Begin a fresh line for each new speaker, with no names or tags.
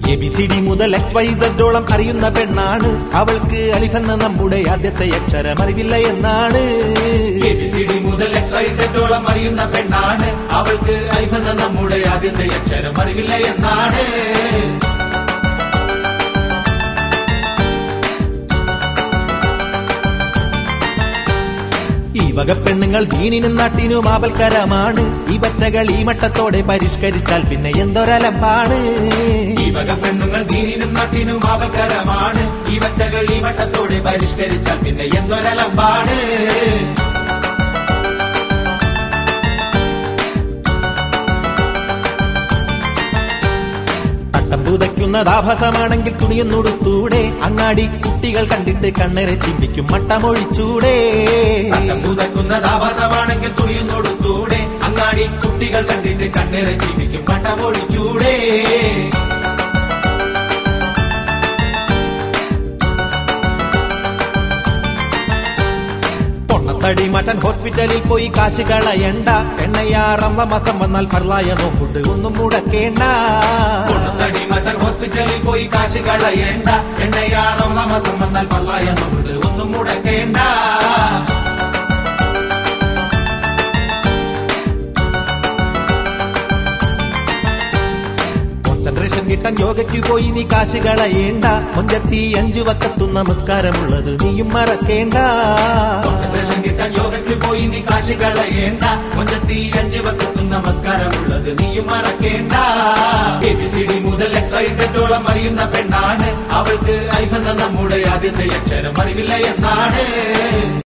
A B C D മുതൽ X Y സെഡോളം അറിയുന്ന പെണ്ണാണ് അവൾക്ക് അലിഫെന്ന നമ്മുടെ ആദ്യത്തെ അക്ഷരം അറിവില്ല എന്നാണ്
എ ബി സി ഡി മുതൽ എക്സ് വൈ സെറ്റോളം അറിയുന്ന പെണ്ണാണ് അവൾക്ക് അലിഫെന്ന നമ്മുടെ ആദ്യത്തെ അക്ഷരം അറിവില്ല എന്നാണ്
ഈ വക പെണ്ണുങ്ങൾ ദീനിനും നാട്ടിനും ആപൽക്കരമാണ് ഈ പറ്റകൾ ഈ മട്ടത്തോടെ പരിഷ്കരിച്ചാൽ പിന്നെ എന്തൊരലമ്പാണ്
ഈ വക പെണ്ണുങ്ങൾ ദീനിനും നാട്ടിനും ആപൽക്കരമാണ് ഈ വറ്റകൾ ഈ വട്ടത്തോടെ പരിഷ്കരിച്ചാൽ പിന്നെ എന്തൊരലമ്പാണ്
തട്ടം പുതയ്ക്കുന്നത് ആഭാസമാണെങ്കിൽ തുണിയൊന്നുടുത്തൂടെ അങ്ങാടി കുട്ടികൾ കണ്ടിട്ട് കണ്ണേറെ ചിന്തിക്കും മട്ടമൊഴിച്ചൂടെ
തട്ടം പുതക്കുന്നത് ആഭാസമാണെങ്കിൽ തുണിയൊന്നൊടുത്തൂടെ അങ്ങാടി കുട്ടികൾ കണ്ടിട്ട് കണ്ണേറെ ജീവിക്കും പട്ടമൊഴിച്ചൂടെ
പൊണ്ണത്തടി മാറ്റാൻ ഹോസ്പിറ്റലിൽ പോയി കാശ് കളയണ്ട എണ്ണയാറമ്മ മാസം വന്നാൽ ഫർലായ നോക്കുണ്ട് ഒന്നും മുടക്കേണ്ട
തടി മത്തൻ ഹോസ്പിറ്റലിൽ പോയി കാശ് കളയേണ്ട എണ്ണയാറം മാസം വന്നാൽ പള്ളായ നമ്മുടെ ഒന്നും മുടക്കേണ്ട
കോൺസെൻട്രേഷൻ കിട്ടാൻ യോഗയ്ക്ക് പോയി നീ കാശ് കളയേണ്ട കൊഞ്ചത്തി അഞ്ചു വക്കത്തും നമസ്കാരമുള്ളത് നീയും മറക്കേണ്ട
കോൺസെൻട്രേഷൻ കിട്ടാൻ യോഗയ്ക്ക് പോയി നീ കാശ് കളയേണ്ട കൊഞ്ചത്തി അഞ്ച് വക്കത്തും നമസ്കാരമുള്ളത് നീയും മറക്കേണ്ട എ ബി സി ഡി മുതൽ എക്സ് വൈ സെറ്റോളം അറിയുന്ന പെണ്ണാണ് അവൾക്ക് ഐഫെന്ന നമ്മുടെ ആദ്യത്തെ അക്ഷരം അറിവില്ല എന്നാണ്